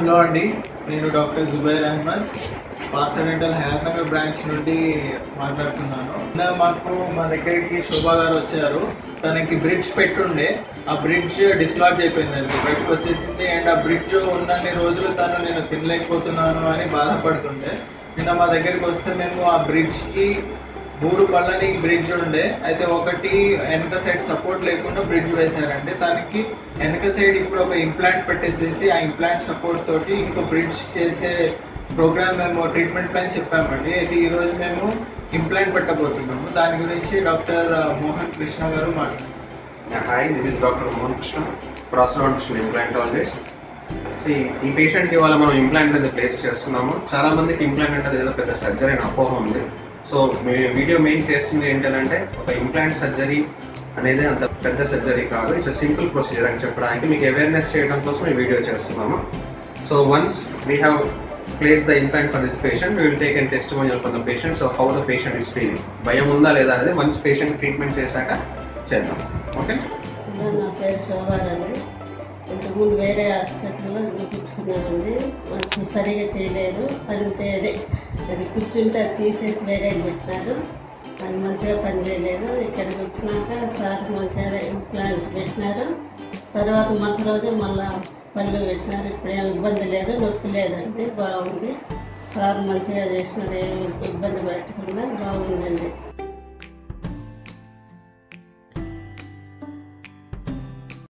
hello అండి నేను doctor Zubair Ahmed పార్థనెంటల్ హెయిర్ నగర్ బ్రాంచ్ నుండి మాట్లాడుతున్నాను నిన్న మాకు మా దగ్గరికి శోభా గారు వచ్చారు తనకి బ్రిడ్జ్ పెట్టుండే ఆ బ్రిడ్జ్ డిస్లాడ్జ్ అయిపోయిందండి బయటకు వచ్చేసింది అండ్ ఆ బ్రిడ్జ్ ఉన్నన్ని రోజులు తను నేను తినలేకపోతున్నాను అని బాధపడుతుండే నిన్న మా దగ్గరికి వస్తే మేము ఆ బ్రిడ్జ్కి మూడు పళ్ళని బ్రిడ్జ్ ఉండే అయితే ఒకటి వెనక సైడ్ సపోర్ట్ లేకుండా బ్రిడ్జ్ వేశారండి దానికి వెనక సైడ్ ఇప్పుడు ఒక ఇంప్లాంట్ పెట్టేసేసి ఆ ఇంప్లాంట్ సపోర్ట్ తోటి ఇంకో బ్రిడ్జ్ చేసే ప్రోగ్రామ్ మేము ట్రీట్మెంట్ ప్లాన్ చెప్పామండి అయితే ఈ రోజు మేము ఇంప్లాంట్ పెట్టబోతున్నాము దాని గురించి డాక్టర్ మోహన్ కృష్ణ గారు మాట్లాడారు hi this is doctor Mohan Krishna prosthodontist implantologist ఈ పేషెంట్ కి ఇవాళ మనం ఇంప్లాంట్ అనేది ప్లేస్ చేస్తున్నాము చాలా మందికి ఇంప్లాంట్ అంటే ఏదో పెద్ద సర్జరీ అని అపోహ ఉంది సో మీ వీడియో మెయిన్ చేస్తుంది ఏంటంటే ఒక ఇంప్లాంట్ సర్జరీ అనేది అంత పెద్ద సర్జరీ కాదు ఇట్స్ సింపుల్ ప్రొసీజర్ అని చెప్పడానికి మీకు అవేర్నెస్ చేయడం కోసం ఈ వీడియో చేస్తున్నాము so once we have place the implant for this patient will take and testimonial for the patient so how the patient is feeling భయం ఉందా లేదా అనేది వన్స్ పేషెంట్ ట్రీట్మెంట్ చేశాక చేద్దాం ఓకే హలో, నా పేరు శోభారాణి ఇంతకుముందు వేరే హాస్పిటల్లో చూపించుకున్నామండి కొంచెం సరిగా చేయలేదు అంటే అదే అది కూర్చుంటే అది తీసేసి వేరేది పెట్టినారు అది మంచిగా పనిచేయలేదు ఇక్కడికి వచ్చినాక సార్ మంచిగా ఇంప్లాంట్ పెట్టినారు తర్వాత మరుసటి రోజు మళ్ళా పళ్ళు పెట్టినారు ఇప్పుడు ఏం ఇబ్బంది లేదు నొప్పి లేదండి బాగుంది సార్ మంచిగా చేసినారు ఏమి ఇబ్బంది పెట్టకుండా బాగుందండి